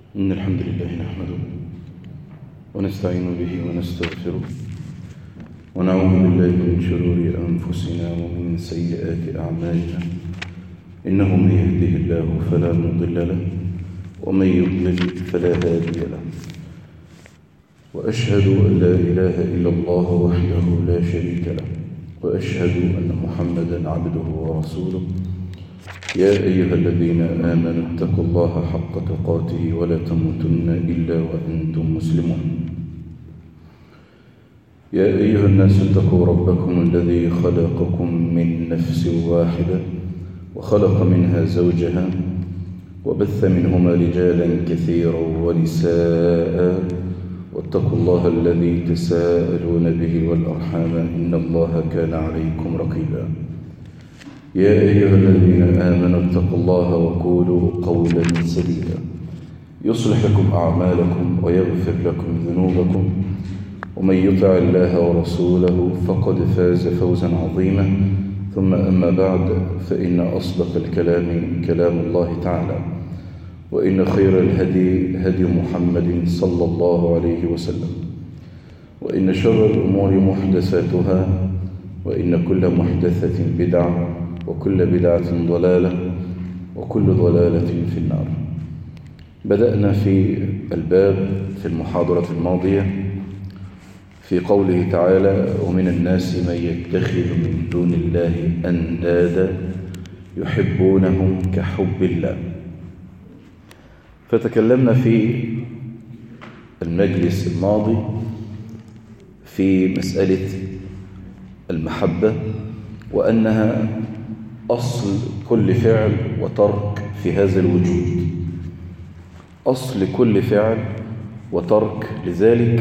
إن الحمد لله نحمده ونستعين به ونستغفره ونعوذ بالله من شرور أنفسنا ومن سيئات أعمالنا إنه من يهده الله فلا مضل له ومن يضلل فلا هادي له وأشهد أن لا إله إلا الله وحده لا شريك له وأشهد أن محمدا عبده ورسوله يا أيها الذين آمنوا اتقوا الله حق تقاته ولا تموتن إلا وأنتم مسلمون يا أيها الناس اتقوا ربكم الذي خلقكم من نفس واحدة وخلق منها زوجها وبث منهما رجالا كثيرا ونساء واتقوا الله الذي تساءلون به والأرحام إن الله كان عليكم رقيبا يا أيها الذين آمنوا اتقوا الله وقولوا قولا سديدا يصلح لكم أعمالكم ويغفر لكم ذنوبكم ومن يطع الله ورسوله فقد فاز فوزا عظيما ثم أما بعد فإن أصدق الكلام كلام الله تعالى وإن خير الهدي هدي محمد صلى الله عليه وسلم وإن شر الأمور محدثاتها وإن كل محدثة بدعة وكل بدعة ضلالة وكل ضلالة في النار بدأنا في الباب في المحاضرة الماضية في قوله تعالى ومن الناس من يتخذ من دون الله أندادا يحبونهم كحب الله فتكلمنا في المجلس الماضي في مسألة المحبة وأنها أصل كل فعل وترك في هذا الوجود أصل كل فعل وترك لذلك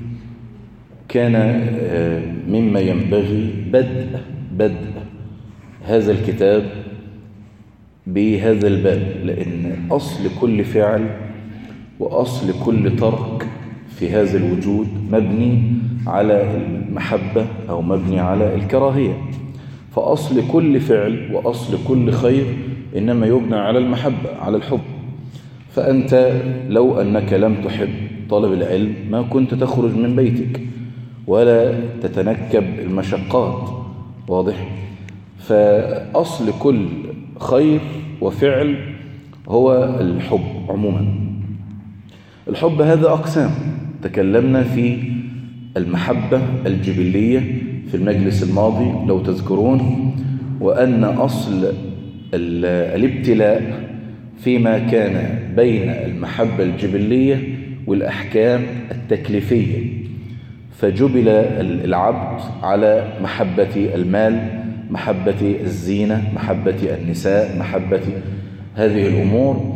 كان مما ينبغي بدء بدء هذا الكتاب بهذا الباب لأن أصل كل فعل وأصل كل ترك في هذا الوجود مبني على المحبة أو مبني على الكراهية فأصل كل فعل وأصل كل خير إنما يبنى على المحبة على الحب فأنت لو أنك لم تحب طلب العلم ما كنت تخرج من بيتك ولا تتنكب المشقات واضح فأصل كل خير وفعل هو الحب عموما الحب هذا أقسام تكلمنا في المحبة الجبلية في المجلس الماضي لو تذكرون وأن أصل الابتلاء فيما كان بين المحبة الجبلية والأحكام التكليفية فجبل العبد على محبة المال محبة الزينة محبة النساء محبة هذه الأمور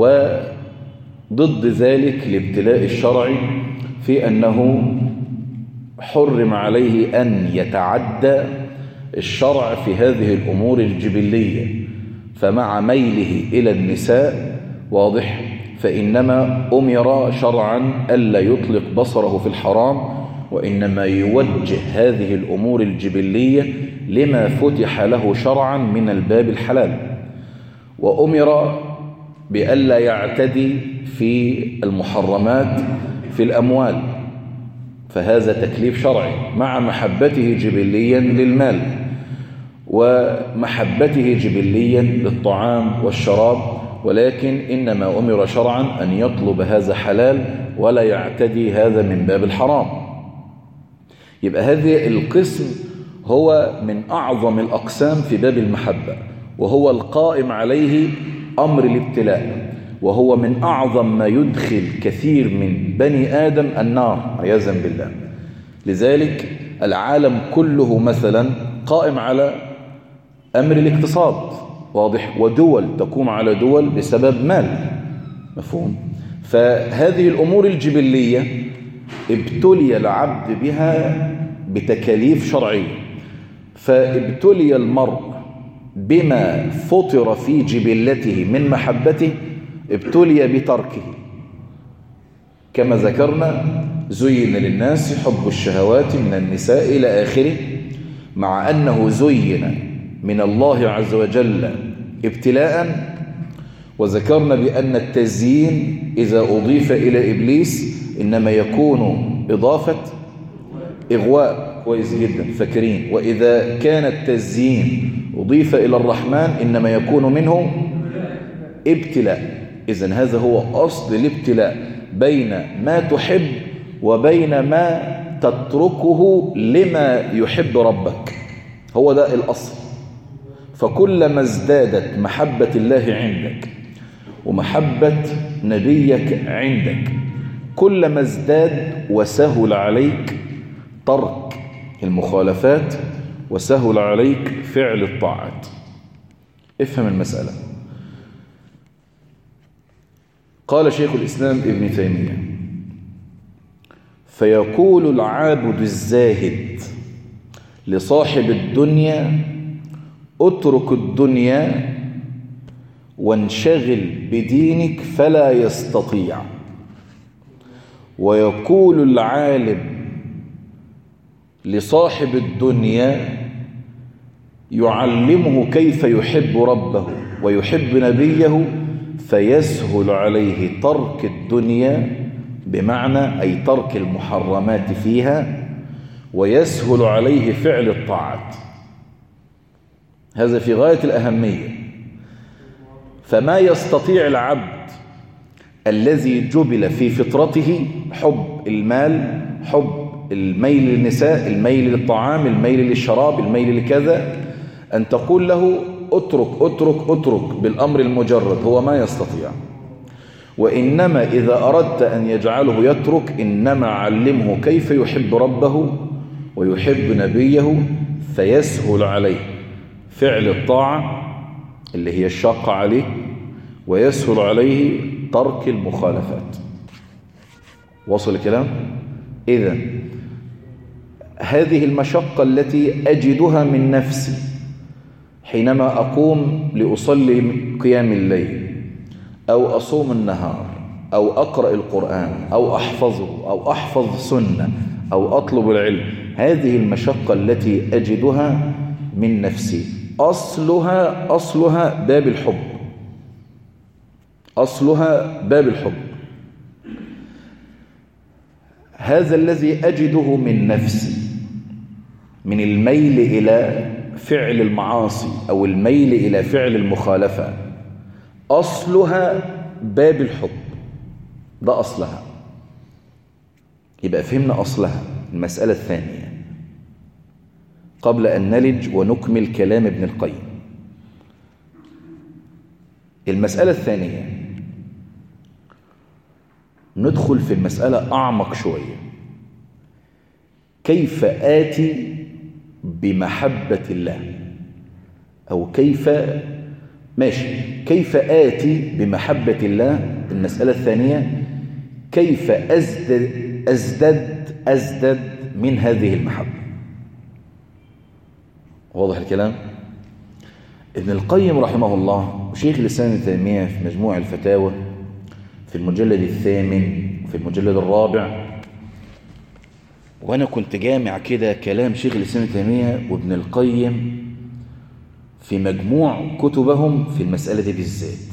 وضد ذلك الابتلاء الشرعي في أنه حرم عليه أن يتعدى الشرع في هذه الأمور الجبلية فمع ميله إلى النساء واضح فإنما أمر شرعا ألا يطلق بصره في الحرام وإنما يوجه هذه الأمور الجبلية لما فتح له شرعا من الباب الحلال وأمر بألا يعتدي في المحرمات في الأموال فهذا تكليف شرعي مع محبته جبليا للمال ومحبته جبليا للطعام والشراب ولكن إنما أمر شرعا أن يطلب هذا حلال ولا يعتدي هذا من باب الحرام يبقى هذا القسم هو من أعظم الأقسام في باب المحبة وهو القائم عليه أمر الابتلاء وهو من أعظم ما يدخل كثير من بني آدم النار عياذا بالله لذلك العالم كله مثلا قائم على أمر الاقتصاد واضح ودول تقوم على دول بسبب مال مفهوم فهذه الأمور الجبلية ابتلي العبد بها بتكاليف شرعية فابتلي المرء بما فطر في جبلته من محبته ابتلي بتركه كما ذكرنا زين للناس حب الشهوات من النساء إلى آخره مع أنه زين من الله عز وجل ابتلاء وذكرنا بأن التزيين إذا أضيف إلى إبليس إنما يكون إضافة إغواء كويس جدا فاكرين وإذا كان التزيين أضيف إلى الرحمن إنما يكون منه ابتلاء إذن هذا هو أصل الابتلاء بين ما تحب وبين ما تتركه لما يحب ربك هو ده الأصل فكلما ازدادت محبة الله عندك ومحبة نبيك عندك كلما ازداد وسهل عليك ترك المخالفات وسهل عليك فعل الطاعات افهم المسألة قال شيخ الإسلام ابن تيمية فيقول العابد الزاهد لصاحب الدنيا اترك الدنيا وانشغل بدينك فلا يستطيع ويقول العالم لصاحب الدنيا يعلمه كيف يحب ربه ويحب نبيه فيسهل عليه ترك الدنيا بمعنى أي ترك المحرمات فيها ويسهل عليه فعل الطاعات هذا في غاية الأهمية فما يستطيع العبد الذي جبل في فطرته حب المال حب الميل للنساء الميل للطعام الميل للشراب الميل لكذا أن تقول له اترك اترك اترك بالأمر المجرد هو ما يستطيع وإنما إذا أردت أن يجعله يترك إنما علمه كيف يحب ربه ويحب نبيه فيسهل عليه فعل الطاعة اللي هي الشاقة عليه ويسهل عليه ترك المخالفات وصل الكلام إذا هذه المشقة التي أجدها من نفسي حينما أقوم لأصلي قيام الليل أو أصوم النهار أو أقرأ القرآن أو أحفظه أو أحفظ سنة أو أطلب العلم هذه المشقة التي أجدها من نفسي أصلها أصلها باب الحب أصلها باب الحب هذا الذي أجده من نفسي من الميل إلى فعل المعاصي أو الميل إلى فعل المخالفة أصلها باب الحب ده أصلها يبقى فهمنا أصلها المسألة الثانية قبل أن نلج ونكمل كلام ابن القيم المسألة الثانية ندخل في المسألة أعمق شوية كيف آتي بمحبة الله أو كيف ماشي كيف آتي بمحبة الله المسألة الثانية كيف أزدد أزدد أزدد من هذه المحبة واضح الكلام ابن القيم رحمه الله وشيخ الإسلام ابن تيمية في مجموع الفتاوى في المجلد الثامن وفي المجلد الرابع وأنا كنت جامع كده كلام شيخ الإسلام ابن تيمية وابن القيم في مجموع كتبهم في المسألة دي بالذات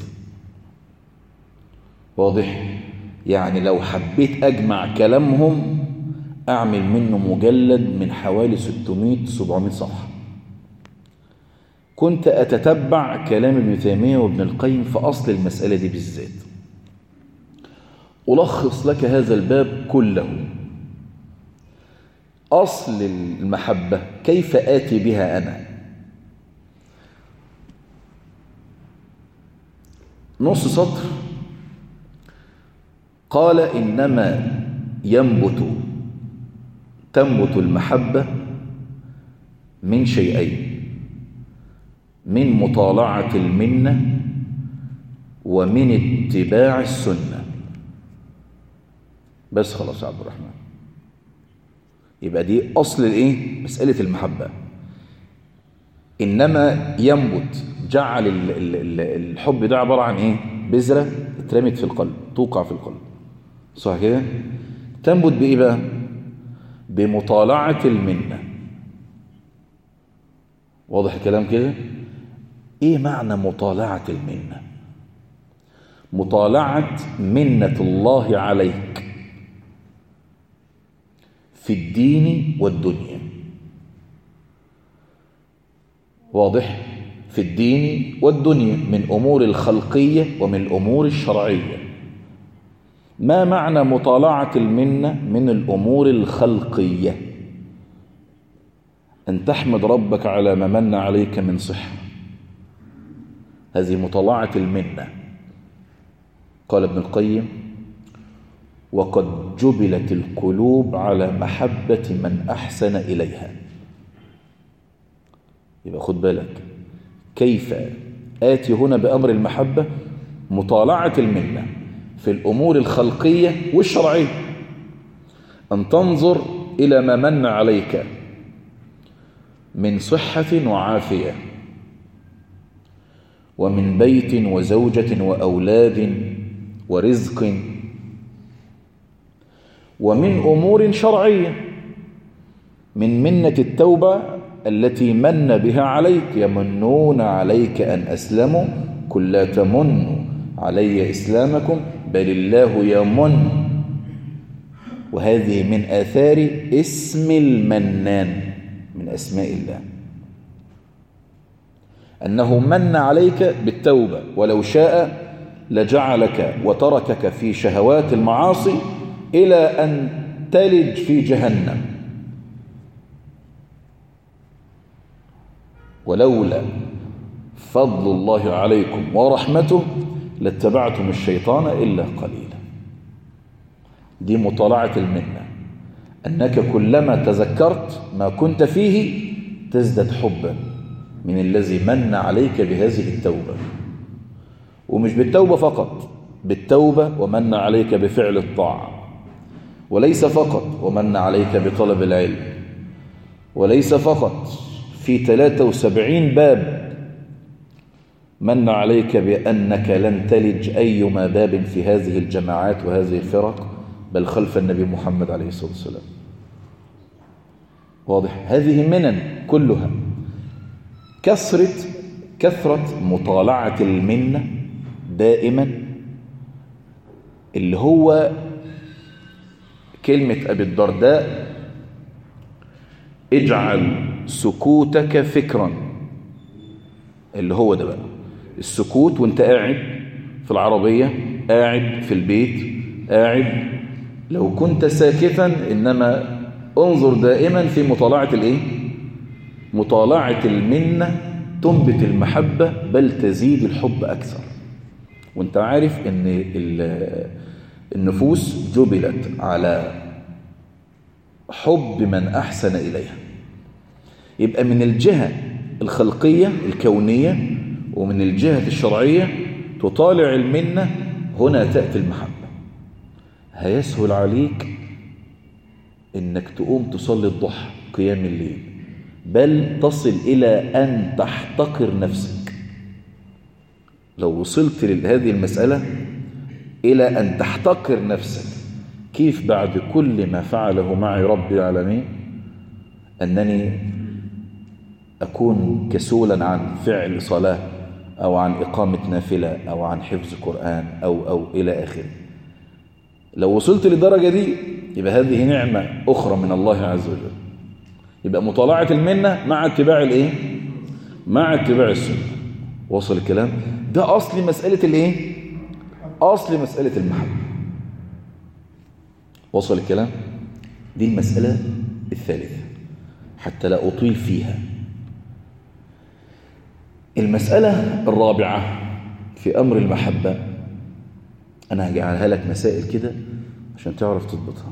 واضح يعني لو حبيت أجمع كلامهم أعمل منه مجلد من حوالي 600-700 صفحة كنت أتتبع كلام ابن تيمية وابن القيم في أصل المسألة دي بالذات ألخص لك هذا الباب كله أصل المحبة كيف آتي بها أنا نص سطر قال إنما ينبت تنبت المحبة من شيئين من مطالعة المنة ومن اتباع السنة بس خلاص يا عبد الرحمن يبقى دي أصل الإيه؟ مسألة المحبة إنما ينبت جعل الحب ده عبارة عن إيه؟ بذرة اترمت في القلب توقع في القلب صح كده؟ تنبت بإيه بقى؟ بمطالعة المنة واضح الكلام كده؟ إيه معنى مطالعة المنة؟ مطالعة منة الله عليك في الدين والدنيا واضح في الدين والدنيا من أمور الخلقية ومن الأمور الشرعية ما معنى مطالعة المنة من الأمور الخلقية أن تحمد ربك على ما من عليك من صحة هذه مطالعة المنة قال ابن القيم وقد جبلت القلوب على محبة من أحسن إليها يبقى خد بالك كيف آتي هنا بأمر المحبة مطالعة المنة في الأمور الخلقية والشرعية أن تنظر إلى ما من عليك من صحة وعافية ومن بيت وزوجة وأولاد ورزق ومن أمور شرعية من منة التوبة التي من بها عليك يمنون عليك أن أسلموا كل لا تمنوا علي إسلامكم بل الله يمن وهذه من آثار اسم المنان من أسماء الله أنه من عليك بالتوبة ولو شاء لجعلك وتركك في شهوات المعاصي إلى أن تلج في جهنم ولولا فضل الله عليكم ورحمته لاتبعتم الشيطان إلا قليلا دي مطالعة المنة أنك كلما تذكرت ما كنت فيه تزدد حبا من الذي من عليك بهذه التوبة ومش بالتوبة فقط بالتوبة ومن عليك بفعل الطاعة وليس فقط ومن عليك بطلب العلم وليس فقط في 73 باب من عليك بأنك لن تلج أيما باب في هذه الجماعات وهذه الفرق بل خلف النبي محمد عليه الصلاة والسلام واضح هذه منن كلها كثرة كثرة مطالعة المنة دائما اللي هو كلمة أبي الدرداء اجعل سكوتك فكرا اللي هو ده بقى السكوت وانت قاعد في العربية قاعد في البيت قاعد لو كنت ساكتا إنما انظر دائما في مطالعة الايه مطالعة المنة تنبت المحبة بل تزيد الحب أكثر وانت عارف ان النفوس جبلت على حب من أحسن إليها يبقى من الجهة الخلقية الكونية ومن الجهة الشرعية تطالع المنة هنا تأتي المحبة هيسهل عليك انك تقوم تصلي الضحى قيام الليل بل تصل إلى أن تحتقر نفسك لو وصلت لهذه المسألة إلى أن تحتقر نفسك كيف بعد كل ما فعله معي ربي العالمين أنني أكون كسولا عن فعل صلاة أو عن إقامة نافلة أو عن حفظ قرآن أو, أو إلى آخره لو وصلت للدرجة دي يبقى هذه نعمة أخرى من الله عز وجل يبقى مطالعة المنة مع اتباع الايه مع اتباع السنة وصل الكلام ده أصل مسألة الايه أصل مسألة المحبة وصل الكلام دي المسألة الثالثة حتى لا أطيل فيها المسألة الرابعة في أمر المحبة أنا هجعلها لك مسائل كده عشان تعرف تضبطها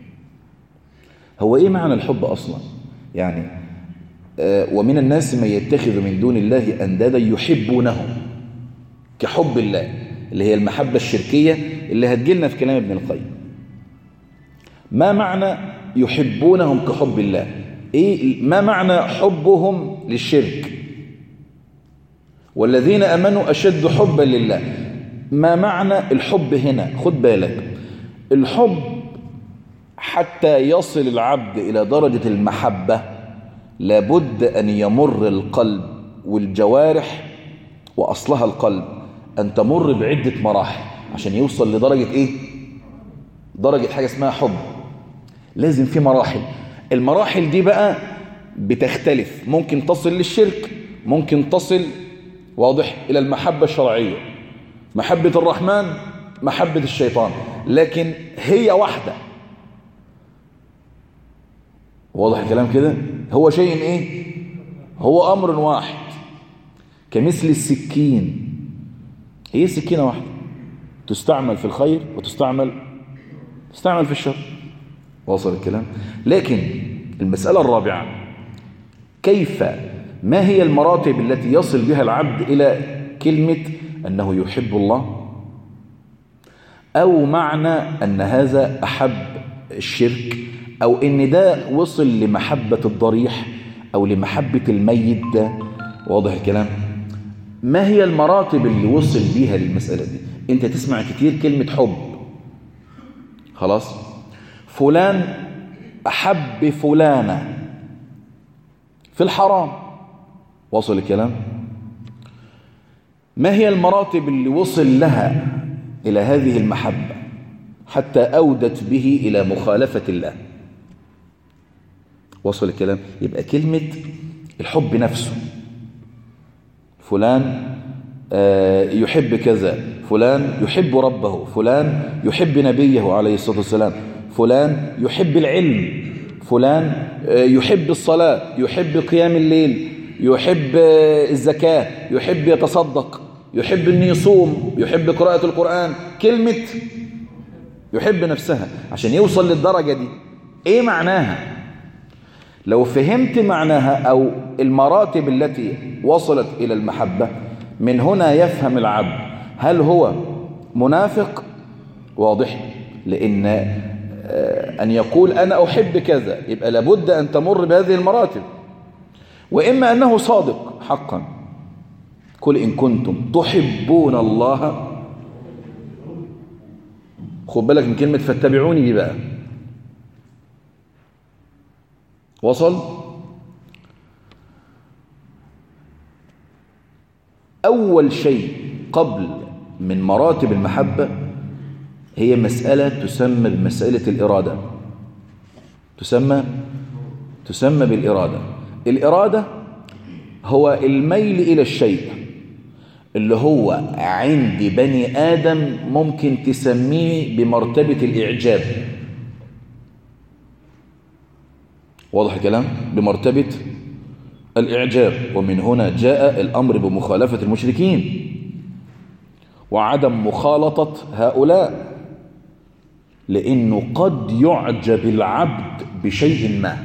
هو إيه معنى الحب أصلا يعني آه ومن الناس من يتخذ من دون الله أندادا يحبونهم كحب الله اللي هي المحبة الشركية اللي هتجيلنا في كلام ابن القيم ما معنى يحبونهم كحب الله إيه ما معنى حبهم للشرك والذين أمنوا أشد حبا لله ما معنى الحب هنا خد بالك الحب حتى يصل العبد إلى درجة المحبة لابد أن يمر القلب والجوارح وأصلها القلب أن تمر بعدة مراحل عشان يوصل لدرجة إيه درجة حاجة اسمها حب لازم في مراحل المراحل دي بقى بتختلف ممكن تصل للشرك ممكن تصل واضح إلى المحبة الشرعية محبة الرحمن محبة الشيطان لكن هي واحدة واضح الكلام كده هو شيء ايه هو امر واحد كمثل السكين هي سكينة واحدة تستعمل في الخير وتستعمل تستعمل في الشر واصل الكلام لكن المسألة الرابعة كيف ما هي المراتب التي يصل بها العبد إلى كلمة أنه يحب الله أو معنى أن هذا أحب الشرك أو إن ده وصل لمحبة الضريح أو لمحبة الميت ده واضح الكلام ما هي المراتب اللي وصل بيها للمسألة دي انت تسمع كتير كلمة حب خلاص فلان أحب فلانة في الحرام وصل الكلام ما هي المراتب اللي وصل لها إلى هذه المحبة حتى أودت به إلى مخالفة الله وصل الكلام يبقى كلمة الحب نفسه فلان يحب كذا فلان يحب ربه فلان يحب نبيه عليه الصلاة والسلام فلان يحب العلم فلان يحب الصلاة يحب قيام الليل يحب الزكاة يحب يتصدق يحب أن يصوم يحب قراءة القرآن كلمة يحب نفسها عشان يوصل للدرجة دي ايه معناها لو فهمت معناها أو المراتب التي وصلت إلى المحبة من هنا يفهم العبد هل هو منافق واضح لأن أن يقول أنا أحب كذا يبقى لابد أن تمر بهذه المراتب وإما أنه صادق حقا قل إن كنتم تحبون الله خد بالك من كلمة فاتبعوني دي بقى وصل أول شيء قبل من مراتب المحبة هي مسألة تسمى بمسألة الإرادة تسمى تسمى بالإرادة الإرادة هو الميل إلى الشيء اللي هو عند بني آدم ممكن تسميه بمرتبة الإعجاب واضح الكلام بمرتبة الإعجاب ومن هنا جاء الأمر بمخالفة المشركين وعدم مخالطة هؤلاء لأنه قد يعجب العبد بشيء ما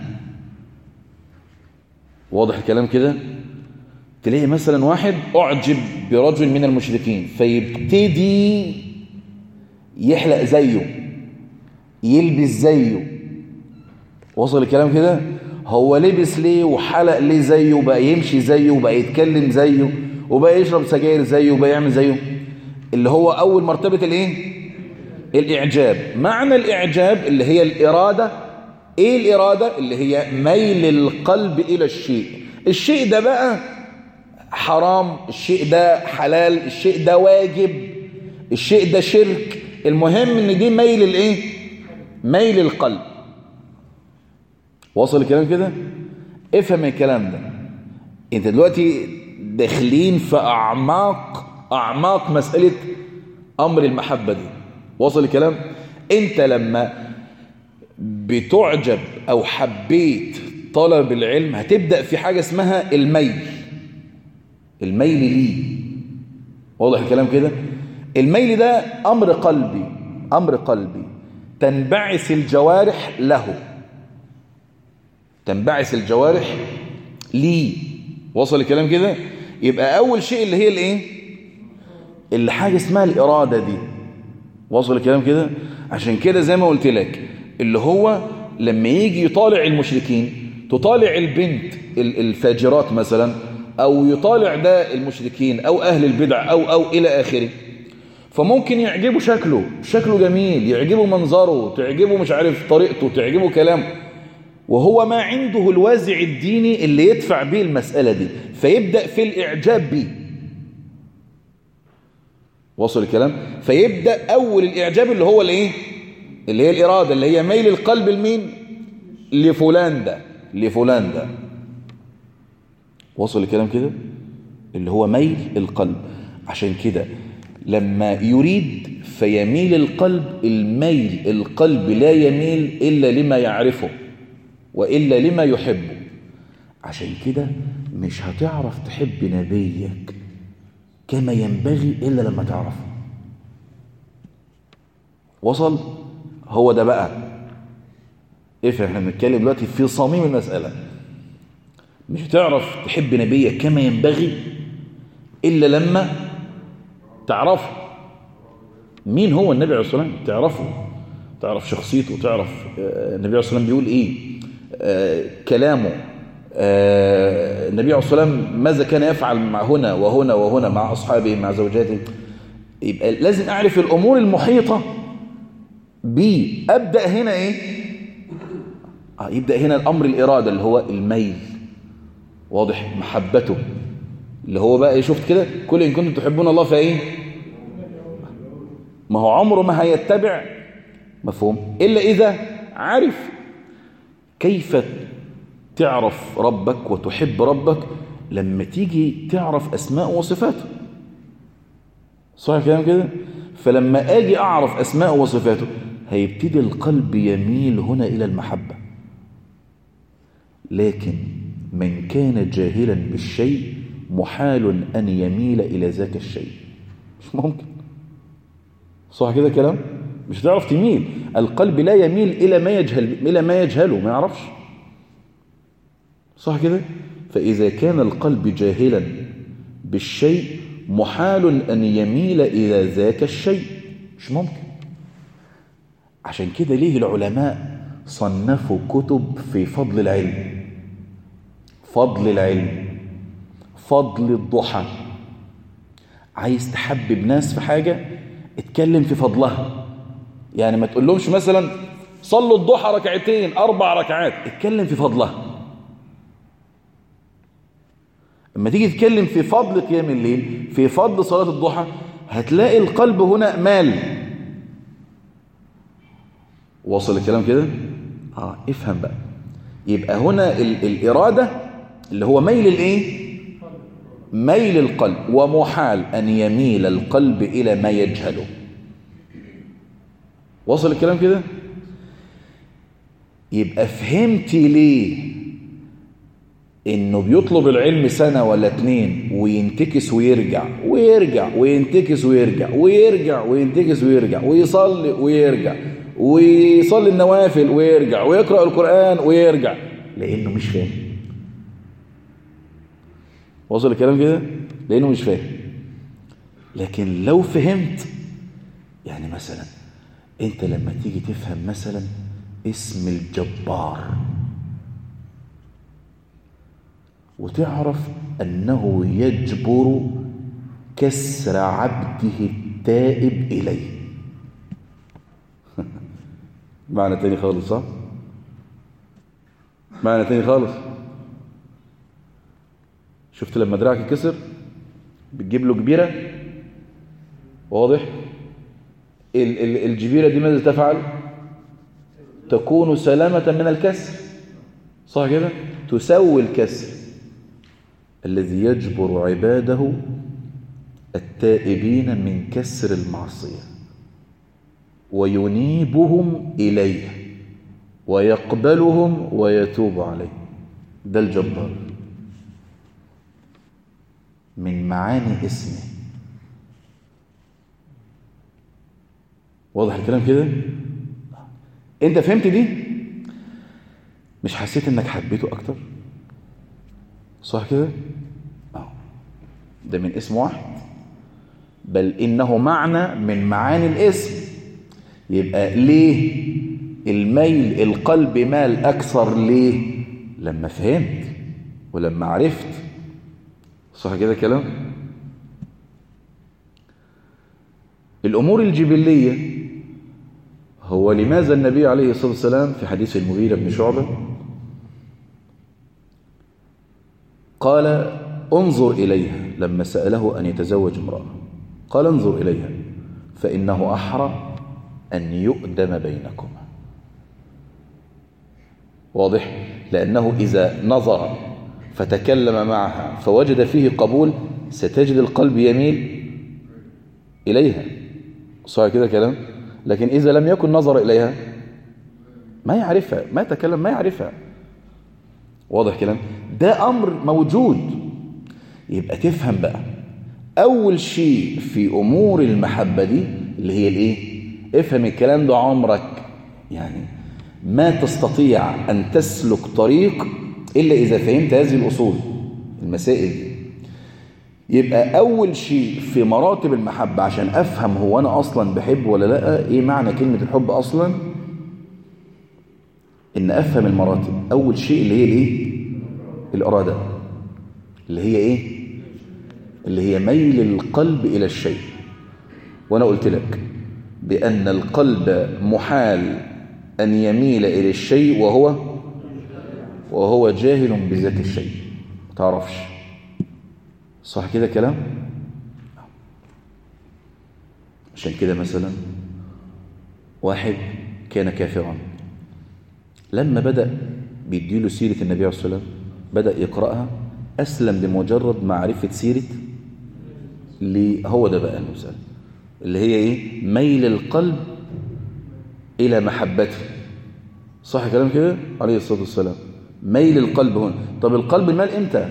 واضح الكلام كده تلاقي مثلا واحد أعجب برجل من المشركين فيبتدي يحلق زيه يلبس زيه وصل الكلام كده هو لبس ليه وحلق ليه زيه وبقى يمشي زيه وبقى يتكلم زيه وبقى يشرب سجاير زيه وبقى يعمل زيه اللي هو أول مرتبة الايه الإعجاب معنى الإعجاب اللي هي الإرادة إيه الإرادة اللي هي ميل القلب إلى الشيء الشيء ده بقى حرام الشيء ده حلال الشيء ده واجب الشيء ده شرك المهم ان دي ميل الايه ميل القلب وصل الكلام كده افهم الكلام ده انت دلوقتي داخلين في اعماق اعماق مسألة امر المحبة دي وصل الكلام انت لما بتعجب او حبيت طلب العلم هتبدأ في حاجة اسمها الميل الميل ليه واضح الكلام كده الميل ده امر قلبي امر قلبي تنبعث الجوارح له تنبعث الجوارح ليه وصل الكلام كده يبقى اول شيء اللي هي الايه اللي حاجه اسمها الاراده دي وصل الكلام كده عشان كده زي ما قلت لك اللي هو لما يجي يطالع المشركين تطالع البنت الفاجرات مثلا او يطالع ده المشركين او اهل البدع او او الى اخره فممكن يعجبه شكله شكله جميل يعجبه منظره تعجبه مش عارف طريقته تعجبه كلامه وهو ما عنده الوازع الديني اللي يدفع به المسألة دي فيبدأ في الإعجاب به وصل الكلام فيبدأ أول الإعجاب اللي هو الإيه اللي هي الإرادة اللي هي ميل القلب لمين لفلان ده لفلان ده وصل الكلام كده اللي هو ميل القلب عشان كده لما يريد فيميل القلب الميل القلب لا يميل إلا لما يعرفه وإلا لما يحبه عشان كده مش هتعرف تحب نبيك كما ينبغي إلا لما تعرفه وصل هو ده بقى افهم احنا بنتكلم دلوقتي في صميم المسألة مش هتعرف تحب نبيك كما ينبغي إلا لما تعرفه مين هو النبي عليه الصلاة والسلام تعرفه تعرف شخصيته تعرف النبي عليه الصلاة والسلام بيقول ايه آه كلامه آه النبي عليه الصلاة والسلام ماذا كان يفعل مع هنا وهنا وهنا مع أصحابه مع زوجاته يبقى لازم أعرف الأمور المحيطة بي أبدأ هنا إيه آه يبدأ هنا الأمر الإرادة اللي هو الميل واضح محبته اللي هو بقى شفت كده كل إن كنتم تحبون الله فإيه ما هو عمره ما هيتبع مفهوم إلا إذا عرف كيف تعرف ربك وتحب ربك لما تيجي تعرف أسماء وصفاته صح الكلام كده فلما أجي أعرف أسماء وصفاته هيبتدي القلب يميل هنا إلى المحبة لكن من كان جاهلا بالشيء محال أن يميل إلى ذاك الشيء مش ممكن صح كده كلام مش هتعرف تميل القلب لا يميل إلى ما يجهل إلى ما يجهله ما يعرفش صح كده فإذا كان القلب جاهلا بالشيء محال أن يميل إلى ذاك الشيء مش ممكن عشان كده ليه العلماء صنفوا كتب في فضل العلم فضل العلم فضل الضحى عايز تحبب ناس في حاجة اتكلم في فضلها يعني ما تقولهمش مثلا صلوا الضحى ركعتين أربع ركعات اتكلم في فضلها لما تيجي تتكلم في فضل قيام الليل في فضل صلاة الضحى هتلاقي القلب هنا مال وصل الكلام كده اه افهم بقى يبقى هنا ال الإرادة اللي هو ميل الايه ميل القلب ومحال أن يميل القلب إلى ما يجهله وصل الكلام كده يبقى فهمتي ليه انه بيطلب العلم سنة ولا اتنين وينتكس ويرجع ويرجع وينتكس ويرجع ويرجع وينتكس ويرجع ويصلي ويرجع ويصلي النوافل ويرجع ويقرأ القرآن ويرجع لانه مش فاهم وصل الكلام كده لانه مش فاهم لكن لو فهمت يعني مثلا انت لما تيجي تفهم مثلا اسم الجبار وتعرف أنه يجبر كسر عبده التائب إليه معنى تاني خالص صح؟ معنى تاني خالص شفت لما دراعك يكسر بتجيب له كبيرة واضح ال ال الجبيرة دي ماذا تفعل تكون سلامة من الكسر صح كده تسوي الكسر الذي يجبر عباده التائبين من كسر المعصية وينيبهم إليه ويقبلهم ويتوب عليه ده الجبار من معاني اسمه واضح الكلام كده انت فهمت دي مش حسيت انك حبيته اكتر صح كده ده من اسم واحد بل إنه معنى من معاني الاسم يبقى ليه الميل القلب مال أكثر ليه لما فهمت ولما عرفت صح كده كلام الأمور الجبلية هو لماذا النبي عليه الصلاة والسلام في حديث المغيرة بن شعبة قال انظر إليها لما سأله أن يتزوج امرأة قال انظر إليها فإنه أحرى أن يؤدم بينكما واضح لأنه إذا نظر فتكلم معها فوجد فيه قبول ستجد القلب يميل إليها صحيح كده كلام لكن إذا لم يكن نظر إليها ما يعرفها ما يتكلم ما يعرفها واضح كلام ده أمر موجود يبقى تفهم بقى أول شيء في أمور المحبة دي اللي هي الإيه افهم الكلام ده عمرك يعني ما تستطيع أن تسلك طريق إلا إذا فهمت هذه الأصول المسائل دي يبقى أول شيء في مراتب المحبة عشان أفهم هو أنا أصلا بحب ولا لا إيه معنى كلمة الحب أصلا إن أفهم المراتب أول شيء اللي هي الإيه الإرادة اللي هي إيه اللي هي ميل القلب إلى الشيء وأنا قلت لك بأن القلب محال أن يميل إلى الشيء وهو وهو جاهل بذات الشيء ما تعرفش صح كده كلام عشان كده مثلا واحد كان كافرا لما بدأ بيديله سيرة النبي عليه الصلاة والسلام بدأ يقرأها أسلم بمجرد معرفة سيرة اللي هو ده بقى المسألة اللي هي إيه ميل القلب إلى محبته صح كلام كده عليه الصلاة والسلام ميل القلب هنا طب القلب المال إمتى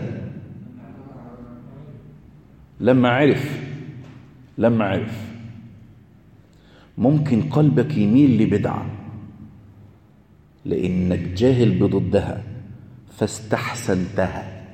لما عرف لما عرف ممكن قلبك يميل لبدعة لأنك جاهل بضدها فاستحسنتها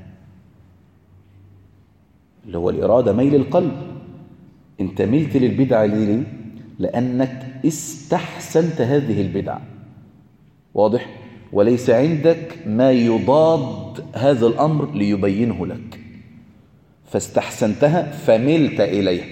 اللي هو الإرادة ميل القلب انت ملت للبدعة دي ليه؟ لأنك استحسنت هذه البدعة واضح؟ وليس عندك ما يضاد هذا الأمر ليبينه لك فاستحسنتها فملت إليها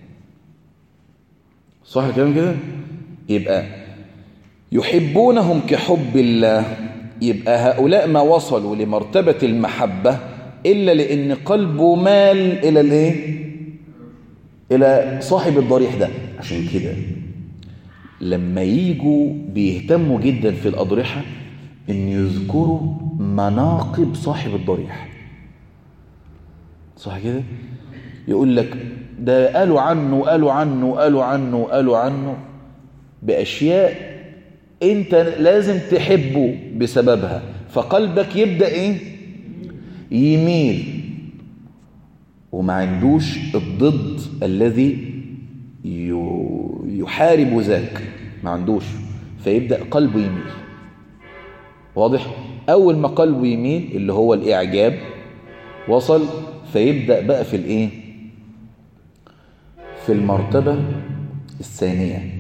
صح الكلام كده؟ يبقى يحبونهم كحب الله يبقى هؤلاء ما وصلوا لمرتبة المحبة إلا لأن قلبه مال إلى الإيه؟ إلى صاحب الضريح ده عشان كده لما يجوا بيهتموا جدا في الأضرحة إن يذكروا مناقب صاحب الضريح صح كده يقول لك ده قالوا عنه قالوا عنه قالوا عنه قالوا عنه بأشياء انت لازم تحبه بسببها فقلبك يبدأ ايه يميل وما عندوش الضد الذي يحارب ذاك ما عندوش فيبدأ قلبه يميل واضح أول ما قلبه يميل اللي هو الإعجاب وصل فيبدأ بقى في الإيه في المرتبة الثانية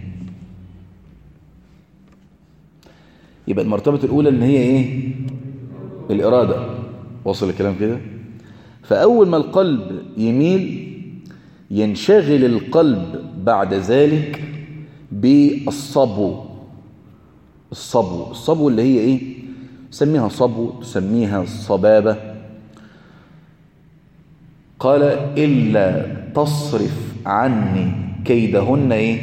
يبقى المرتبة الأولى إن هي إيه الإرادة وصل الكلام كده فأول ما القلب يميل ينشغل القلب بعد ذلك بالصبو الصبو الصبو اللي هي ايه تسميها صبو تسميها صبابة قال إلا تصرف عني كيدهن ايه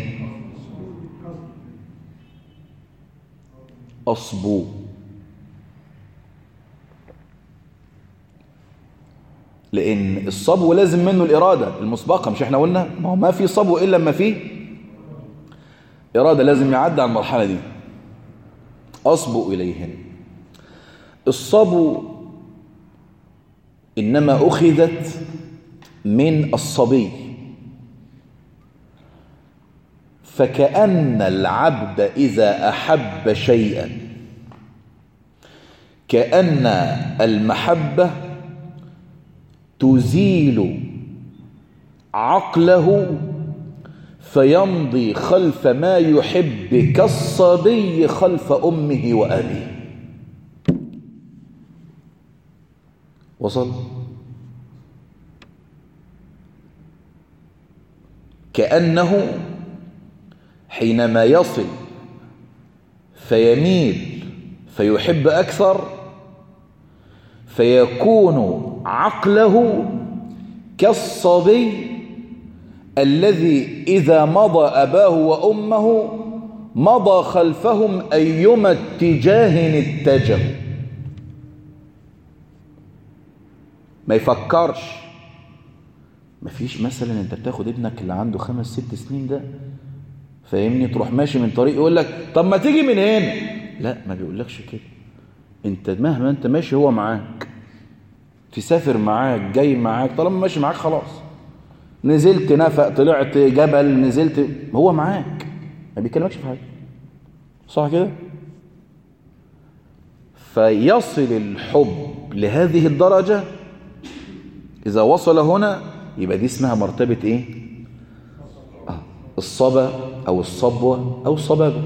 أصبو لأن الصبو لازم منه الإرادة المسبقة مش احنا قلنا ما هو ما في صبو إلا ما فيه إرادة لازم يعدي على المرحلة دي أصبو إليهن الصبو إنما أخذت من الصبي فكأن العبد إذا أحب شيئا كأن المحبة تزيل عقله فيمضي خلف ما يحب كالصبي خلف أمه وأبيه وصل كأنه حينما يصل فيميل فيحب أكثر فيكون عقله كالصبي الذي إذا مضى أباه وأمه مضى خلفهم أيما اتجاه اتجه ما يفكرش ما فيش مثلا انت بتاخد ابنك اللي عنده خمس ست سنين ده فاهمني تروح ماشي من طريق يقول لك طب ما تيجي من هنا لا ما بيقولكش كده انت مهما انت ماشي هو معاك تسافر معاك جاي معاك طالما ماشي معاك خلاص نزلت نفق طلعت جبل نزلت هو معاك ما بيكلمكش في حاجه صح كده فيصل الحب لهذه الدرجة إذا وصل هنا يبقى دي اسمها مرتبة إيه آه. الصبا أو الصبوة أو الصبابة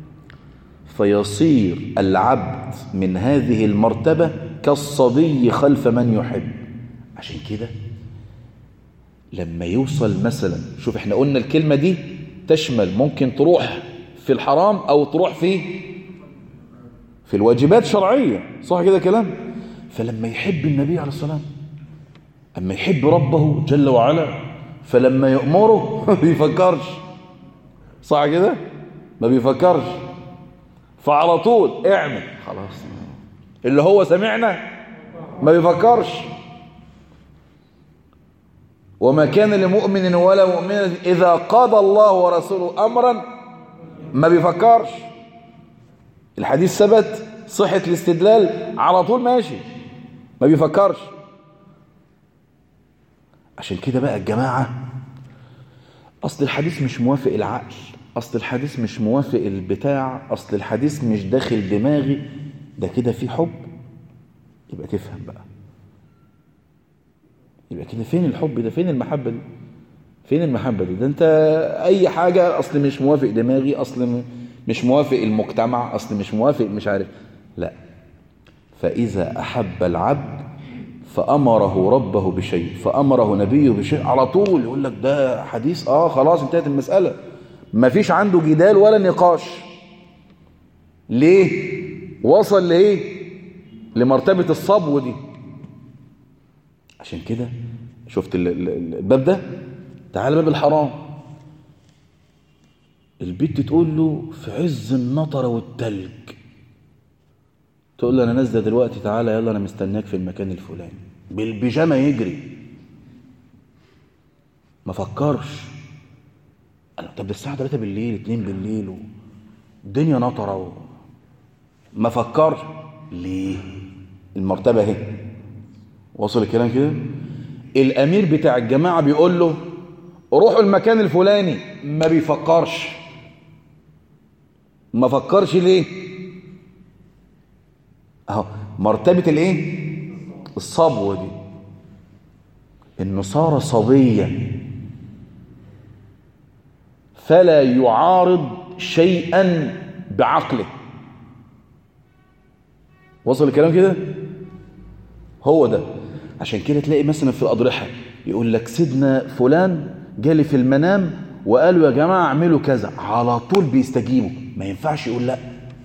فيصير العبد من هذه المرتبة كالصبي خلف من يحب عشان كده لما يوصل مثلا شوف احنا قلنا الكلمة دي تشمل ممكن تروح في الحرام أو تروح في في الواجبات شرعية صح كده كلام فلما يحب النبي عليه الصلاة أما يحب ربه جل وعلا فلما يأمره ما بيفكرش صح كده ما بيفكرش فعلى طول اعمل خلاص اللي هو سمعنا ما بيفكرش وما كان لمؤمن ولا مؤمنة إذا قضى الله ورسوله أمرا ما بيفكرش الحديث ثبت صحة الاستدلال على طول ماشي ما بيفكرش عشان كده بقى الجماعة أصل الحديث مش موافق العقل أصل الحديث مش موافق البتاع أصل الحديث مش داخل دماغي ده كده في حب يبقى تفهم بقى يبقى كده فين الحب ده فين المحبة دي فين المحبة دي ده انت اي حاجة اصل مش موافق دماغي اصل مش موافق المجتمع اصل مش موافق مش عارف لا فاذا احب العبد فامره ربه بشيء فامره نبيه بشيء على طول يقول لك ده حديث اه خلاص انتهت المسألة ما فيش عنده جدال ولا نقاش ليه وصل لايه لمرتبة الصبو دي عشان كده شفت الباب ده تعال باب الحرام البنت تقول له في عز النطرة والتلج تقول له انا نازله دلوقتي تعالى يلا انا مستناك في المكان الفلاني بالبيجامه يجري ما فكرش انا طب ده الساعه 3 بالليل 2 بالليل والدنيا نطره و... ما فكرش ليه المرتبه اهي وصل الكلام كده الامير بتاع الجماعه بيقول له روحوا المكان الفلاني ما بيفكرش ما فكرش ليه اهو مرتبه الايه الصبوه دي انه صار صبيا فلا يعارض شيئا بعقله وصل الكلام كده هو ده عشان كده تلاقي مثلا في الأضرحة يقول لك سيدنا فلان جالي في المنام وقالوا يا جماعة اعملوا كذا على طول بيستجيبوا ما ينفعش يقول لا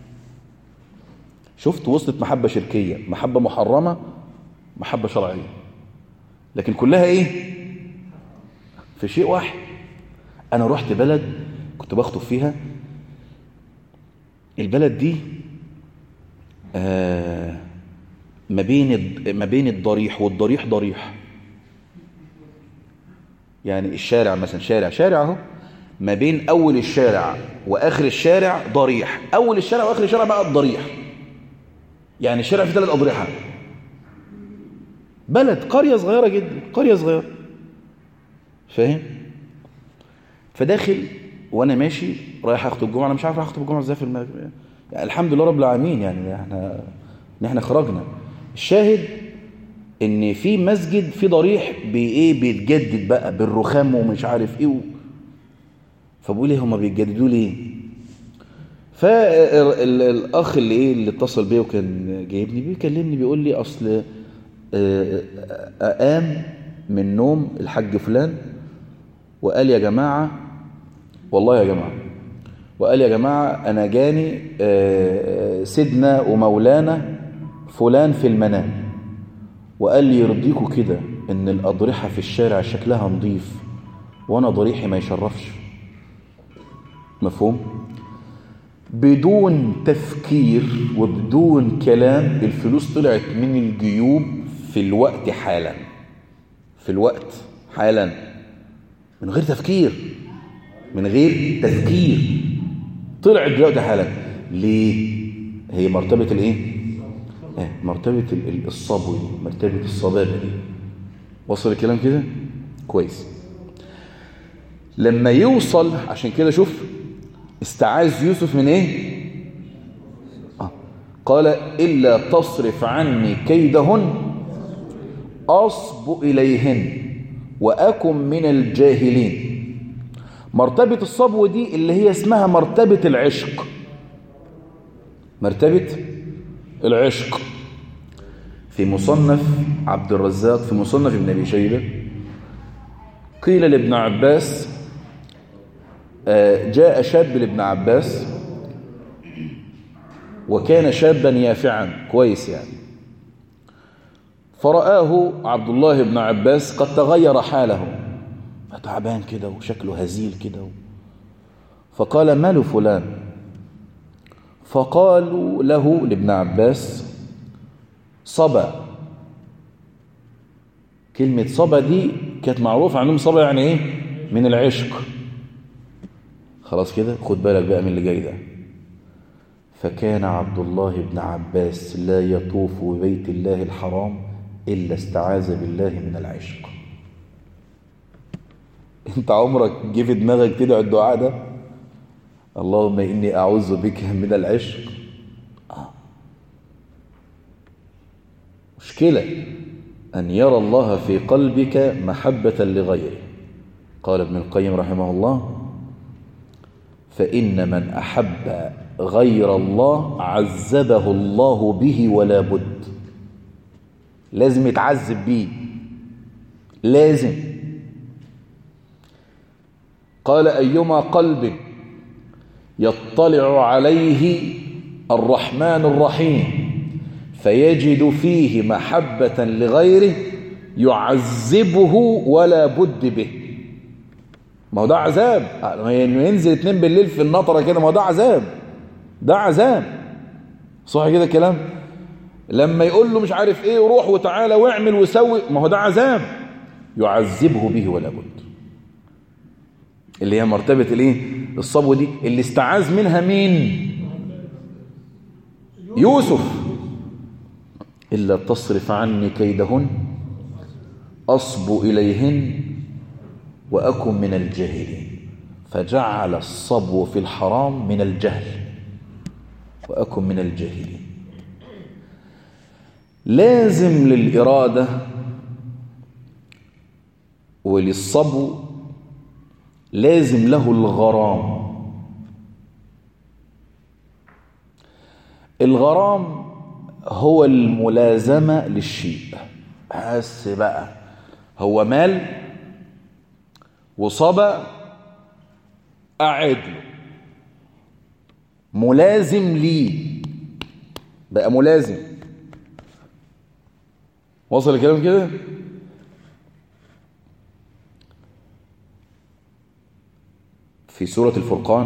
شفت وصلت محبة شركية محبة محرمة محبة شرعية لكن كلها ايه في شيء واحد انا رحت بلد كنت بخطب فيها البلد دي آه ما بين ما بين الضريح والضريح ضريح يعني الشارع مثلا شارع شارع اهو ما بين اول الشارع واخر الشارع ضريح اول الشارع واخر الشارع بقى الضريح يعني الشارع فيه ثلاث اضرحه بلد قريه صغيره جدا قريه صغيره فاهم فداخل وانا ماشي رايح اخطب الجمعه انا مش عارف اخطب الجمعه ازاي في المغرب يعني الحمد لله رب العالمين يعني احنا ان احنا خرجنا الشاهد ان في مسجد في ضريح بايه بيتجدد بقى بالرخام ومش عارف ايه و... فبقول ايه هما بيتجددوا ليه فالاخ اللي ايه اللي اتصل بيا وكان جايبني بيكلمني بيقول لي اصل قام من نوم الحاج فلان وقال يا جماعه والله يا جماعه وقال يا جماعه انا جاني سيدنا ومولانا فلان في المنام وقال لي يرضيكوا كده ان الأضرحة في الشارع شكلها نظيف وانا ضريحي ما يشرفش مفهوم بدون تفكير وبدون كلام الفلوس طلعت من الجيوب في الوقت حالا في الوقت حالا من غير تفكير من غير تفكير طلعت دلوقتي حالا ليه هي مرتبة الايه اه مرتبة الصبو دي مرتبة الصبابة دي وصل الكلام كده كويس لما يوصل عشان كده شوف استعاذ يوسف من ايه آه. قال إلا تصرف عني كيدهن أصب إليهن وأكن من الجاهلين مرتبة الصبو دي اللي هي اسمها مرتبة العشق مرتبة العشق في مصنف عبد الرزاق في مصنف ابن أبي شيبة قيل لابن عباس جاء شاب لابن عباس وكان شابا يافعا كويس يعني فرآه عبد الله بن عباس قد تغير حاله تعبان كده وشكله هزيل كده فقال مال فلان فقالوا له لابن عباس صبا كلمة صبا دي كانت معروفة عندهم صبا يعني ايه من العشق خلاص كده خد بالك بقى من اللي جاي ده فكان عبد الله بن عباس لا يطوف ببيت الله الحرام إلا استعاذ بالله من العشق انت عمرك جه في دماغك تدعو الدعاء ده اللهم إني أعوذ بك من العشق آه. مشكلة أن يرى الله في قلبك محبة لغيره قال ابن القيم رحمه الله فإن من أحب غير الله عذبه الله به ولا بد لازم يتعذب بيه لازم قال أيما قلب يطلع عليه الرحمن الرحيم فيجد فيه محبة لغيره يعذبه ولا بد به ما هو ده عذاب ينزل اتنين بالليل في النطرة كده ما هو ده عذاب ده عذاب صح كده الكلام لما يقول له مش عارف ايه روح وتعالى واعمل وسوي ما هو ده عذاب يعذبه به ولا بد اللي هي مرتبة الايه الصبو دي اللي استعاذ منها مين يوسف إلا تصرف عني كيدهن أصب إليهن وأكن من الجاهلين فجعل الصبو في الحرام من الجهل وأكن من الجاهلين لازم للإرادة وللصبو لازم له الغرام الغرام هو الملازمة للشيء بس بقى هو مال وصبا أعد له ملازم ليه بقى ملازم وصل الكلام كده في سورة الفرقان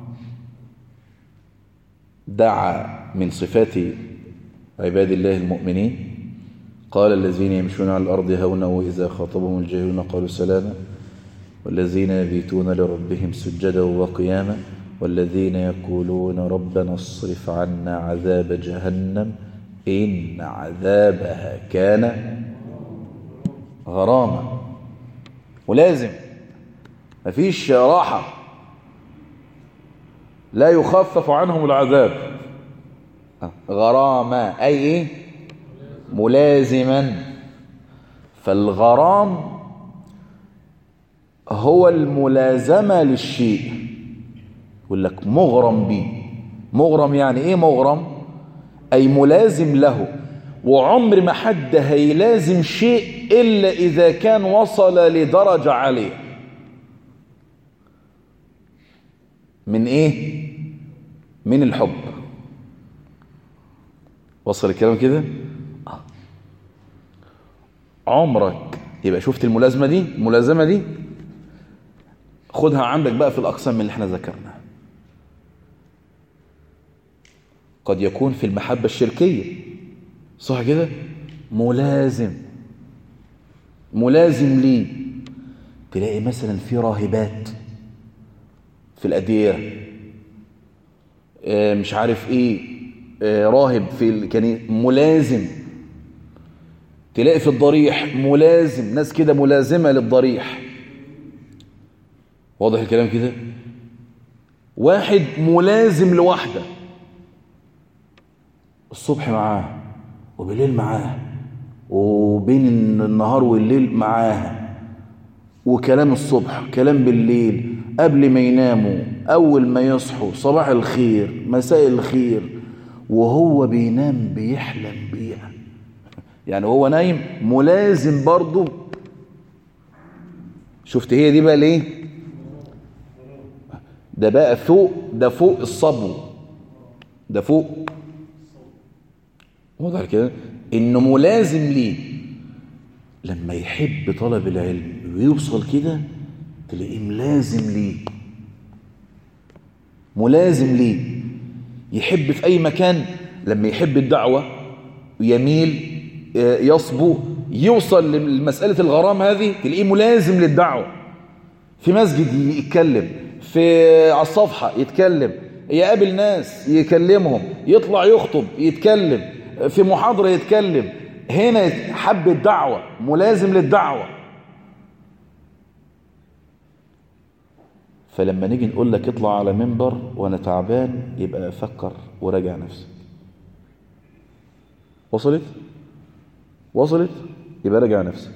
دعا من صفات عباد الله المؤمنين قال الذين يمشون على الأرض هونا وإذا خاطبهم الجاهلون قالوا سلاما والذين يبيتون لربهم سجدا وقياما والذين يقولون ربنا اصرف عنا عذاب جهنم إن عذابها كان غراما ولازم مفيش راحة لا يخفف عنهم العذاب غراما أي إيه ملازما فالغرام هو الملازمة للشيء يقول لك مغرم به مغرم يعني ايه مغرم اي ملازم له وعمر ما حد هيلازم شيء الا اذا كان وصل لدرجة عالية من ايه من الحب وصل الكلام كده عمرك يبقى شفت الملازمة دي الملازمة دي خدها عندك بقى في الأقسام اللي احنا ذكرناها قد يكون في المحبة الشركية صح كده ملازم ملازم ليه تلاقي مثلا في راهبات في الأديرة آه، مش عارف ايه آه، راهب في الكنيسة ملازم تلاقي في الضريح ملازم ناس كده ملازمة للضريح واضح الكلام كده واحد ملازم لوحده الصبح معاه وبالليل معاه وبين النهار والليل معاها وكلام الصبح كلام بالليل قبل ما يناموا أول ما يصحوا صباح الخير مساء الخير وهو بينام بيحلم بيها يعني هو نايم ملازم برضه شفت هي دي بقى ليه ده بقى فوق ده فوق الصبو ده فوق واضح كده انه ملازم ليه لما يحب طلب العلم ويوصل كده تلاقيه ملازم ليه ملازم ليه يحب في اي مكان لما يحب الدعوة ويميل يصبو يوصل لمسألة الغرام هذه تلاقيه ملازم للدعوة في مسجد يتكلم في على الصفحة يتكلم يقابل ناس يكلمهم يطلع يخطب يتكلم في محاضرة يتكلم هنا حب الدعوة ملازم للدعوة فلما نيجي نقول لك اطلع على منبر وانا تعبان يبقى فكر وراجع نفسك وصلت وصلت يبقى راجع نفسك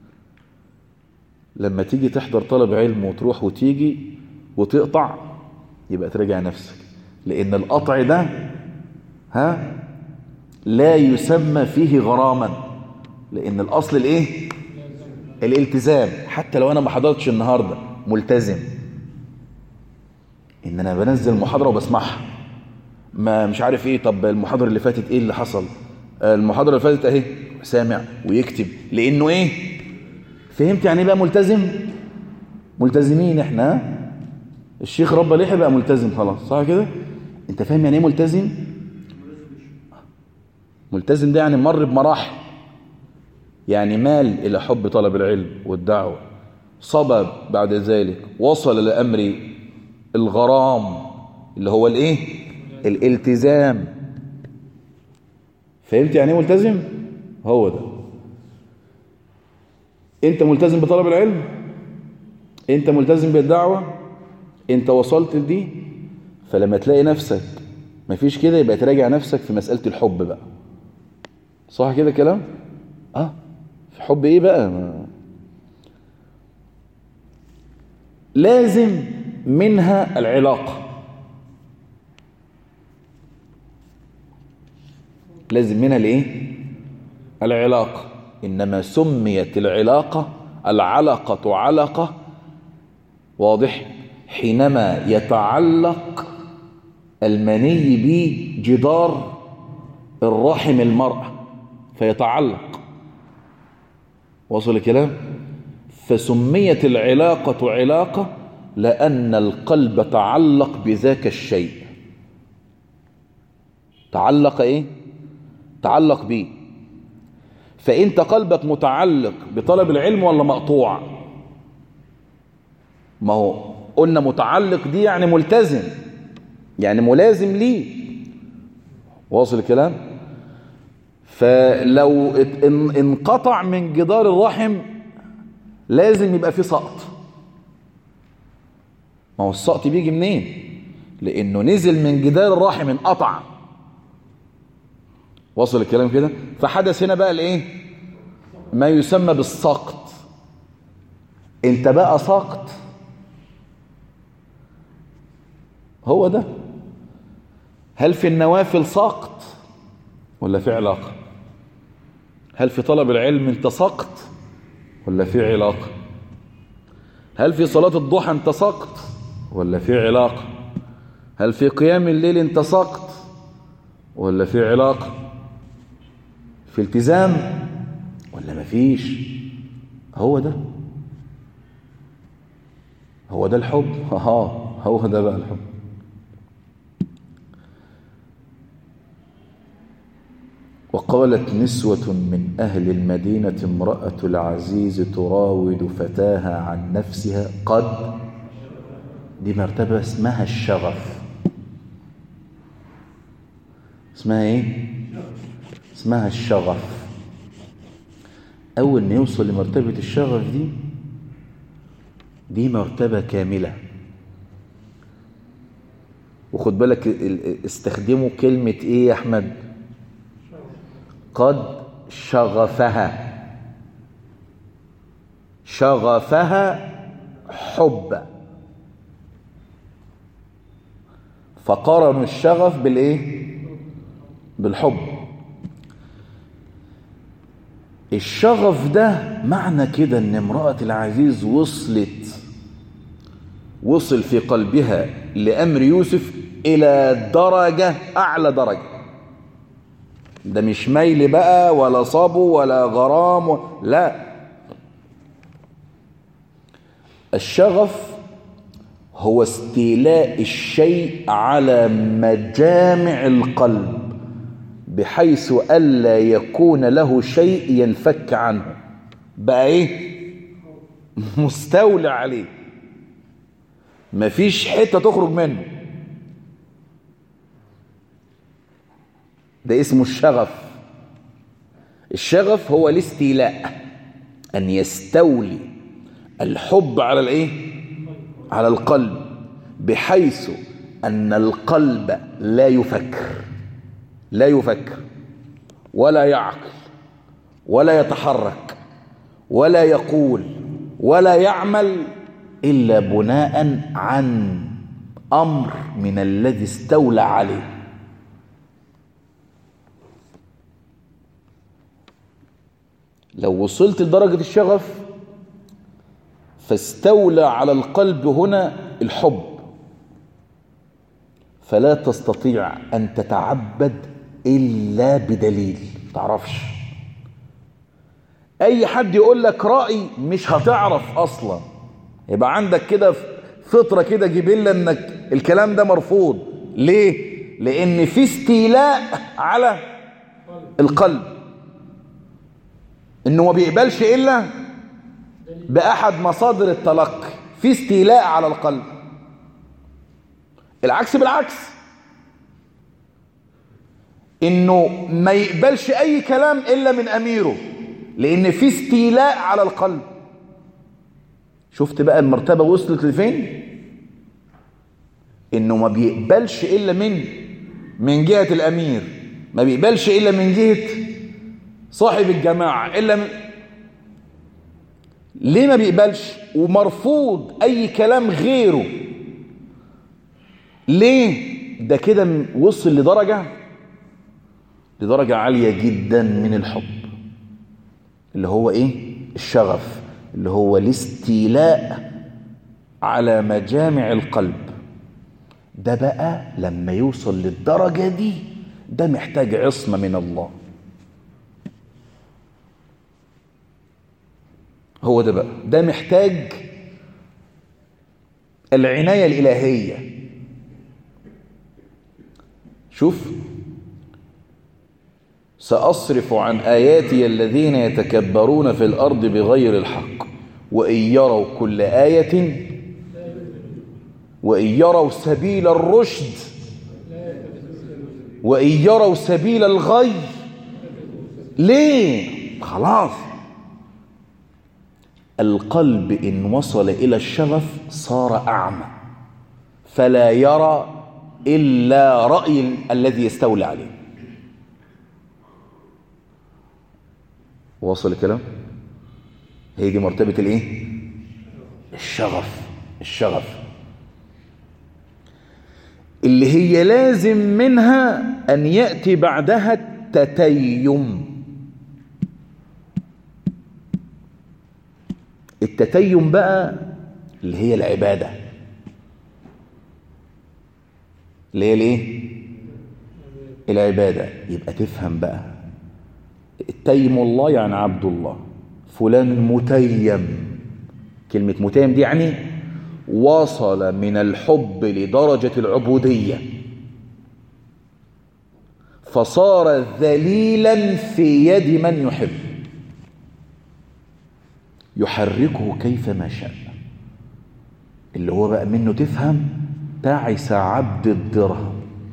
لما تيجي تحضر طلب علم وتروح وتيجي وتقطع يبقى تراجع نفسك لان القطع ده ها لا يسمى فيه غراما لان الاصل الايه الالتزام حتى لو انا ما حضرتش النهارده ملتزم ان انا بنزل محاضره وبسمعها ما مش عارف ايه طب المحاضره اللي فاتت ايه اللي حصل المحاضره اللي فاتت اهي سامع ويكتب لانه ايه فهمت يعني ايه بقى ملتزم ملتزمين احنا الشيخ ربى لحي بقى ملتزم خلاص صح كده انت فاهم يعني ايه ملتزم ملتزم ده يعني مر بمراحل يعني مال إلى حب طلب العلم والدعوة صبب بعد ذلك وصل لأمر الغرام اللي هو الايه الالتزام فهمت يعني ايه ملتزم هو ده انت ملتزم بطلب العلم انت ملتزم بالدعوة انت وصلت لدي فلما تلاقي نفسك مفيش كده يبقى تراجع نفسك في مسألة الحب بقى صح كده كلام اه في حب ايه بقى ما. لازم منها العلاقة لازم منها الايه العلاقة انما سميت العلاقة العلقة علقة واضح حينما يتعلق المني بجدار الرحم المرأة فيتعلق وصل الكلام فسميت العلاقة علاقة لأن القلب تعلق بذاك الشيء تعلق ايه تعلق به فانت قلبك متعلق بطلب العلم ولا مقطوع ما هو قلنا متعلق دي يعني ملتزم يعني ملازم ليه واصل الكلام فلو انقطع من جدار الرحم لازم يبقى فيه سقط ما هو السقط بيجي منين لانه نزل من جدار الرحم انقطع وصل الكلام كده فحدث هنا بقى الايه ما يسمى بالسقط انت بقى سقط هو ده هل في النوافل سقط ولا في علاقة هل في طلب العلم انت سقط ولا في علاقة هل في صلاة الضحى انت سقط ولا في علاقة هل في قيام الليل انت سقط ولا في علاقة في التزام ولا مفيش هو ده هو ده الحب اه هو ده بقى الحب وقالت نسوة من أهل المدينة امرأة العزيز تراود فتاها عن نفسها قد دي مرتبة اسمها الشغف اسمها ايه اسمها الشغف اول ما يوصل لمرتبة الشغف دي دي مرتبة كاملة وخد بالك استخدموا كلمة ايه يا احمد قد شغفها شغفها حب فقارنوا الشغف بالايه بالحب الشغف ده معنى كده ان امرأة العزيز وصلت وصل في قلبها لأمر يوسف إلى درجة أعلى درجة ده مش ميل بقى ولا صبو ولا غرام و... لا الشغف هو استيلاء الشيء على مجامع القلب بحيث ألا يكون له شيء ينفك عنه بقى ايه مستولى عليه مفيش حتة تخرج منه ده اسمه الشغف الشغف هو الاستيلاء أن يستولي الحب على الايه على القلب بحيث أن القلب لا يفكر لا يفكر ولا يعقل ولا يتحرك ولا يقول ولا يعمل إلا بناء عن أمر من الذي استولى عليه لو وصلت لدرجة الشغف فاستولى على القلب هنا الحب فلا تستطيع أن تتعبد إلا بدليل تعرفش أي حد يقول لك رأي مش هتعرف أصلا يبقى عندك كده فطرة كده جبلة أنك الكلام ده مرفوض ليه؟ لأن في استيلاء على القلب انه ما بيقبلش الا باحد مصادر التلقي في استيلاء على القلب العكس بالعكس انه ما يقبلش اي كلام الا من اميره لان في استيلاء على القلب شفت بقى المرتبه وصلت لفين انه ما بيقبلش الا من من جهه الامير ما بيقبلش الا من جهه صاحب الجماعة إلا من... ليه ما بيقبلش ومرفوض أي كلام غيره ليه ده كده وصل لدرجة لدرجة عالية جدا من الحب اللي هو إيه الشغف اللي هو الاستيلاء على مجامع القلب ده بقى لما يوصل للدرجة دي ده محتاج عصمة من الله هو ده بقى ده محتاج العناية الإلهية شوف سأصرف عن آياتي الذين يتكبرون في الأرض بغير الحق وإن يروا كل آية وإن يروا سبيل الرشد وإن يروا سبيل الغي ليه خلاص القلب إن وصل إلى الشغف صار أعمى فلا يرى إلا رأي الذي يستولى عليه واصل الكلام هي دي مرتبة الايه الشغف الشغف اللي هي لازم منها أن يأتي بعدها التتيم التتيم بقى اللي هي العبادة اللي هي الايه العبادة يبقى تفهم بقى التيم الله يعني عبد الله فلان متيم كلمة متيم دي يعني وصل من الحب لدرجة العبودية فصار ذليلا في يد من يحب يحركه كيفما شاء اللي هو بقى منه تفهم تعس عبد الدرهم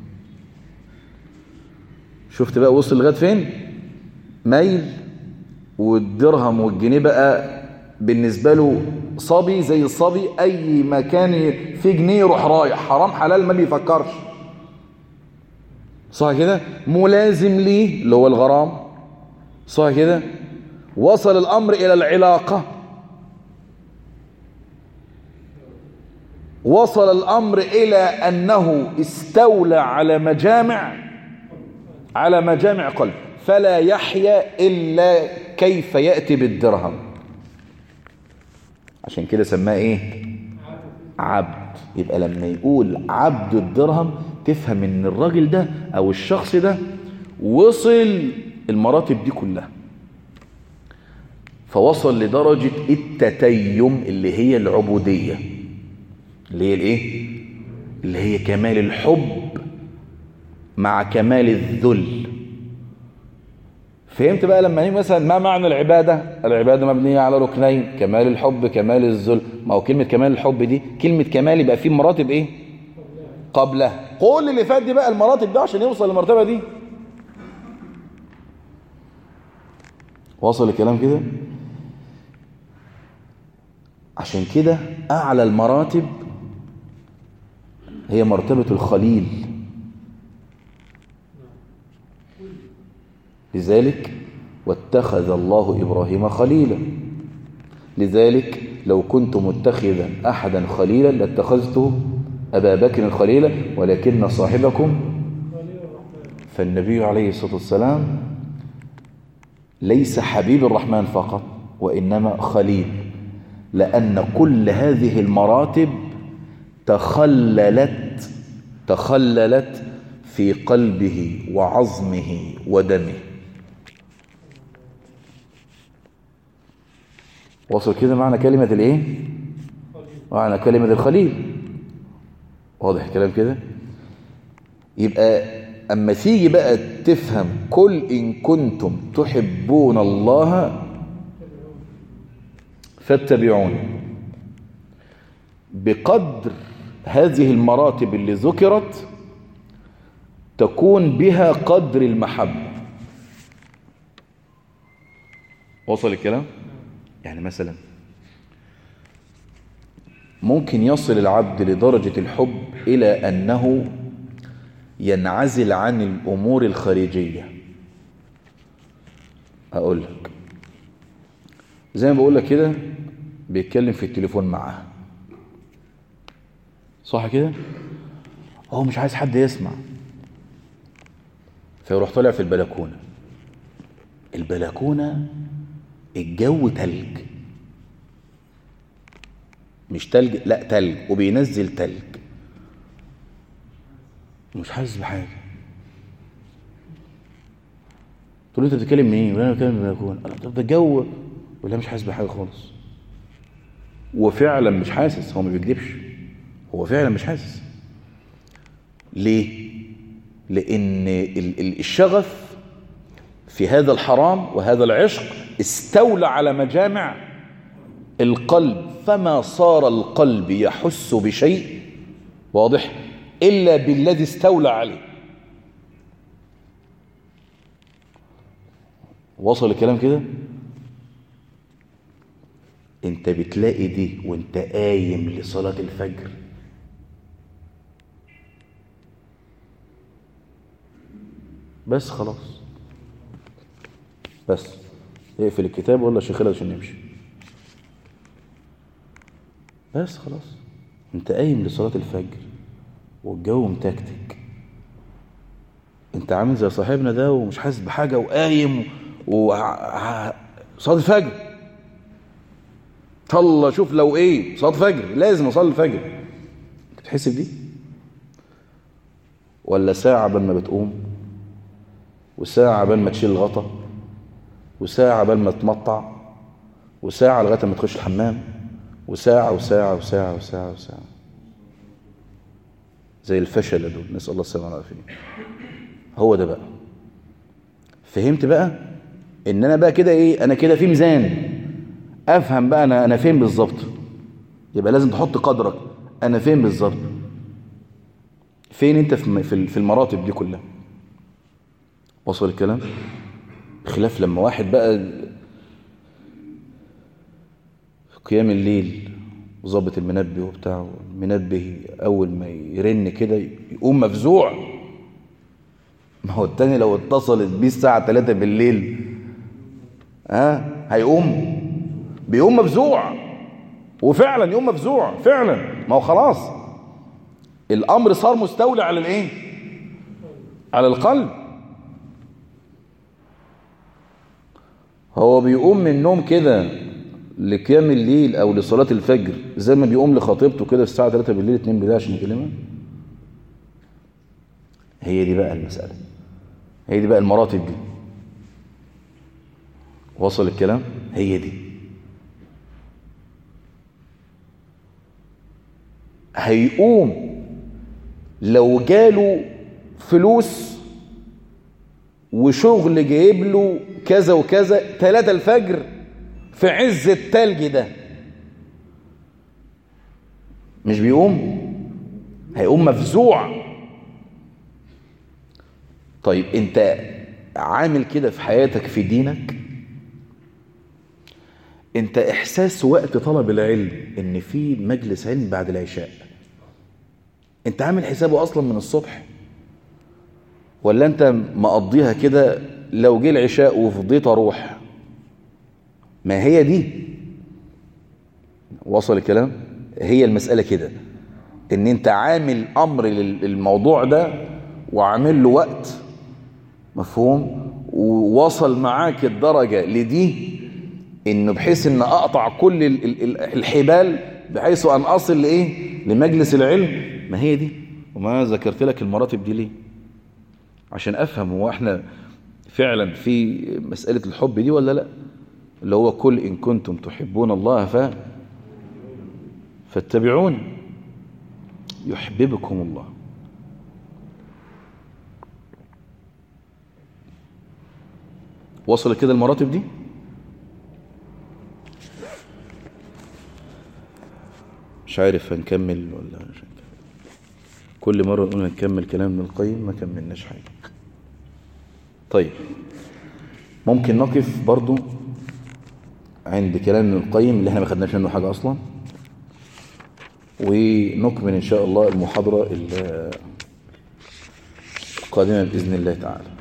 شفت بقى وصل لغايه فين ميل والدرهم والجنيه بقى بالنسبه له صبي زي الصبي اي مكان فيه جنيه يروح رايح حرام حلال ما بيفكرش صح كده ملازم ليه اللي هو الغرام صح كده وصل الامر الى العلاقه وصل الامر الى انه استولى على مجامع على مجامع قلب فلا يحيا الا كيف ياتي بالدرهم عشان كده سماه ايه عبد يبقى لما يقول عبد الدرهم تفهم ان الراجل ده او الشخص ده وصل المراتب دي كلها فوصل لدرجة التتيم اللي هي العبودية اللي هي الايه اللي هي كمال الحب مع كمال الذل فهمت بقى لما نيجي مثلا ما معنى العبادة العبادة مبنية على ركنين كمال الحب كمال الذل ما هو كلمة كمال الحب دي كلمة كمال يبقى فيه مراتب ايه قبلها كل اللي فات دي بقى المراتب ده عشان يوصل للمرتبة دي وصل الكلام كده عشان كده أعلى المراتب هي مرتبة الخليل لذلك واتخذ الله إبراهيم خليلا لذلك لو كنت متخذا أحدا خليلا لاتخذته أبا بكر خليلا ولكن صاحبكم فالنبي عليه الصلاة والسلام ليس حبيب الرحمن فقط وإنما خليل لأن كل هذه المراتب تخللت تخللت في قلبه وعظمه ودمه وصل كده معنى كلمة الايه معنى كلمة الخليل واضح الكلام كده يبقى اما تيجي بقى تفهم كل ان كنتم تحبون الله فاتبعوني بقدر هذه المراتب اللي ذكرت تكون بها قدر المحبة وصل الكلام يعني مثلا ممكن يصل العبد لدرجة الحب إلى أنه ينعزل عن الأمور الخارجية أقول لك زي ما بقول لك كده بيتكلم في التليفون معاها صح كده هو مش عايز حد يسمع فيروح طالع في البلكونة البلكونة الجو تلج مش تلج لا تلج وبينزل تلج مش حاسس بحاجة تقول له انت بتتكلم مين؟ ولا انا بتكلم من البلكونه طب ده الجو ولا مش حاسس بحاجة خالص وفعلا مش حاسس هو ما بيكذبش هو فعلا مش حاسس ليه؟ لأن الشغف في هذا الحرام وهذا العشق استولى على مجامع القلب فما صار القلب يحس بشيء واضح إلا بالذي استولى عليه وصل الكلام كده انت بتلاقي دي وانت قايم لصلاة الفجر بس خلاص بس اقفل الكتاب ولا شيخ خالد عشان نمشي بس خلاص انت قايم لصلاة الفجر والجو متكتك انت عامل زي صاحبنا ده ومش حاسس بحاجة وقايم و صلاة الفجر طلع شوف لو ايه صلاة فجر لازم اصلي الفجر بتحس بدي ولا ساعة قبل ما بتقوم وساعة قبل ما تشيل الغطا وساعة قبل ما تمطع وساعة لغاية ما تخش الحمام وساعة وساعة وساعة وساعة وساعة زي الفشل دول نسأل الله السلامة والعافية هو ده بقى فهمت بقى ان انا بقى كده ايه انا كده في ميزان افهم بقى انا انا فين بالظبط يبقى لازم تحط قدرك انا فين بالظبط فين انت في في المراتب دي كلها وصل الكلام خلاف لما واحد بقى قيام الليل وظابط المنبه وبتاع المنبه اول ما يرن كده يقوم مفزوع ما هو التاني لو اتصلت بيه الساعه 3 بالليل ها أه؟ هيقوم بيقوم مفزوع وفعلا يقوم مفزوع فعلا ما هو خلاص الامر صار مستولى على الايه على القلب هو بيقوم من النوم كده لقيام الليل او لصلاة الفجر زي ما بيقوم لخطيبته كده الساعة 3 بالليل 2 بالليل عشان يكلمها هي دي بقى المسألة هي دي بقى المراتب دي وصل الكلام هي دي هيقوم لو جاله فلوس وشغل جايب له كذا وكذا ثلاثة الفجر في عز التلج ده مش بيقوم هيقوم مفزوع طيب انت عامل كده في حياتك في دينك انت احساس وقت طلب العلم ان في مجلس علم بعد العشاء انت عامل حسابه اصلا من الصبح ولا انت مقضيها كده لو جه العشاء وفضيت اروح ما هي دي وصل الكلام هي المسألة كده ان انت عامل امر للموضوع ده وعامل له وقت مفهوم ووصل معاك الدرجة لدي انه بحيث ان اقطع كل الحبال بحيث ان اصل لايه لمجلس العلم ما هي دي وما ذكرت لك المراتب دي ليه عشان افهم هو احنا فعلا في مسألة الحب دي ولا لا اللي هو كل إن كنتم تحبون الله ف فاتبعون يحببكم الله وصل كده المراتب دي مش عارف هنكمل ولا مش هنكمل كل مرة نقول هنكمل كلام ابن القيم ما كملناش حاجة طيب ممكن نقف برضو عند كلام ابن القيم اللي احنا ما خدناش منه حاجة أصلا ونكمل إن شاء الله المحاضرة القادمة بإذن الله تعالى